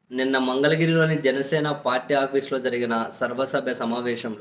నిన్న మంగళగిరిలోని జనసేన పార్టీ ఆఫీస్లో జరిగిన సర్వసభ్య సమావేశంలో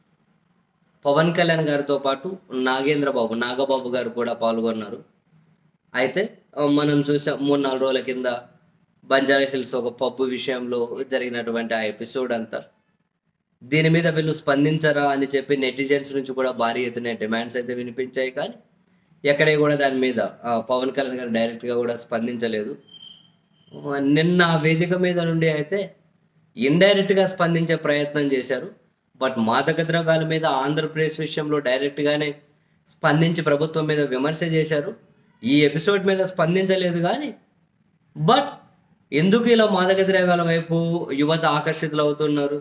పవన్ కళ్యాణ్ గారితో పాటు నాగేంద్ర బాబు నాగబాబు గారు కూడా పాల్గొన్నారు అయితే ఆ, మనం చూసాం మూడు నాలుగు రోజుల కింద బంజారా హిల్స్ ఒక పబ్బు విషయంలో జరిగినటువంటి ఆ ఎపిసోడ్ అంతా దీని మీద వీళ్ళు స్పందించరా అని చెప్పి నెటిజన్స్ నుంచి కూడా భారీ ఎత్తున డిమాండ్స్ అయితే వినిపించాయి కానీ ఎక్కడే కూడా దాని మీద ఆ, పవన్ కళ్యాణ్ గారు డైరెక్ట్గా కూడా స్పందించలేదు ఆ, నిన్న ఆ వేదిక మీద నుండి అయితే ఇండైరెక్ట్గా స్పందించే ప్రయత్నం చేశారు బట్ మాదక ద్రవ్యాల మీద ఆంధ్రప్రదేశ్ విషయంలో డైరెక్ట్గానే స్పందించి ప్రభుత్వం మీద విమర్శ చేశారు ఈ ఎపిసోడ్ మీద స్పందించలేదు కానీ బట్ ఎందుకు ఇలా మాదక ద్రవ్యాల వైపు యువత ఆకర్షితులు అవుతున్నారు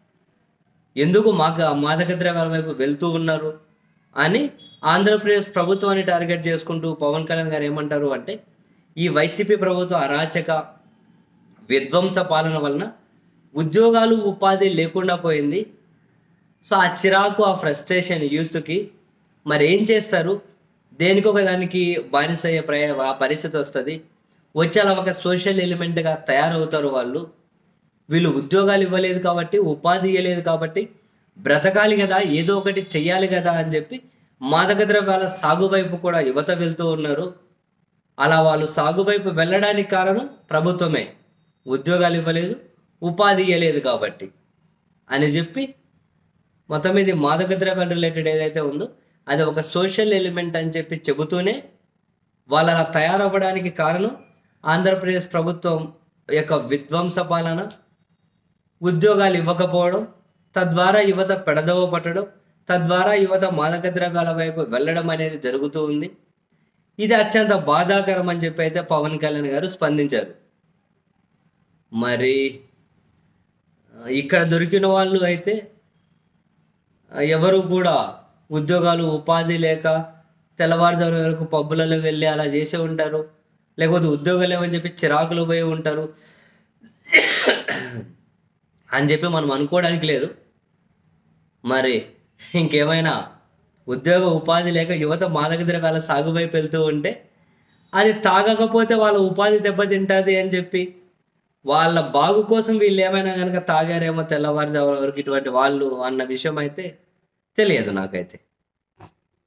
ఎందుకు మాక మాదక ద్రవ్యాల వైపు వెళ్తూ ఉన్నారు అని ఆంధ్రప్రదేశ్ ప్రభుత్వాన్ని టార్గెట్ చేసుకుంటూ పవన్ కళ్యాణ్ గారు ఏమంటారు అంటే ఈ వైసీపీ ప్రభుత్వ అరాచక విధ్వంస పాలన వలన ఉద్యోగాలు ఉపాధి లేకుండా పోయింది సో ఆ చిరాకు ఆ ఫ్రస్ట్రేషన్ యూత్కి మరి ఏం చేస్తారు దేనికి ఒక దానికి బానిస అయ్యే ప్రయ ఆ పరిస్థితి వస్తుంది వచ్చి అలా ఒక సోషల్ ఎలిమెంట్గా తయారవుతారు వాళ్ళు వీళ్ళు ఉద్యోగాలు ఇవ్వలేదు కాబట్టి ఉపాధి ఇవ్వలేదు కాబట్టి బ్రతకాలి కదా ఏదో ఒకటి చెయ్యాలి కదా అని చెప్పి మాదక ద్రవ్యాల సాగు వైపు కూడా యువత వెళ్తూ ఉన్నారు అలా వాళ్ళు సాగు వైపు వెళ్ళడానికి కారణం ప్రభుత్వమే ఉద్యోగాలు ఇవ్వలేదు ఉపాధి ఇవ్వలేదు కాబట్టి అని చెప్పి మొత్తం ఇది మాదక ద్రవ్యాలు రిలేటెడ్ ఏదైతే ఉందో అది ఒక సోషల్ ఎలిమెంట్ అని చెప్పి చెబుతూనే వాళ్ళు అలా తయారవ్వడానికి కారణం ఆంధ్రప్రదేశ్ ప్రభుత్వం యొక్క విధ్వంస పాలన ఉద్యోగాలు ఇవ్వకపోవడం తద్వారా యువత పెడదవ పట్టడం తద్వారా యువత మాదక ద్రవ్యాల వైపు వెళ్ళడం అనేది జరుగుతూ ఉంది ఇది అత్యంత బాధాకరం అని చెప్పి అయితే పవన్ కళ్యాణ్ గారు స్పందించారు మరి ఆ, ఇక్కడ దొరికిన వాళ్ళు అయితే ఆ, ఎవరు కూడా ఉద్యోగాలు ఉపాధి లేక తెల్లవారుజాము వరకు పబ్బులలో వెళ్ళి అలా చేసే ఉంటారు లేకపోతే ఉద్యోగాలు ఏమని చెప్పి చిరాకులు పోయి ఉంటారు అని చెప్పి మనం అనుకోవడానికి లేదు మరి ఇంకేమైనా ఉద్యోగ ఉపాధి లేక యువత మాదక ద్రవ్యాల సాగు వైపు వెళ్తూ ఉంటే అది తాగకపోతే వాళ్ళ ఉపాధి దెబ్బతింటుంది అని చెప్పి వాళ్ళ బాగు కోసం వీళ్ళు ఏమైనా కనుక తాగారేమో తెల్లవారుజామున వరకు ఇటువంటి వాళ్ళు అన్న విషయం అయితే తెలియదు నాకైతే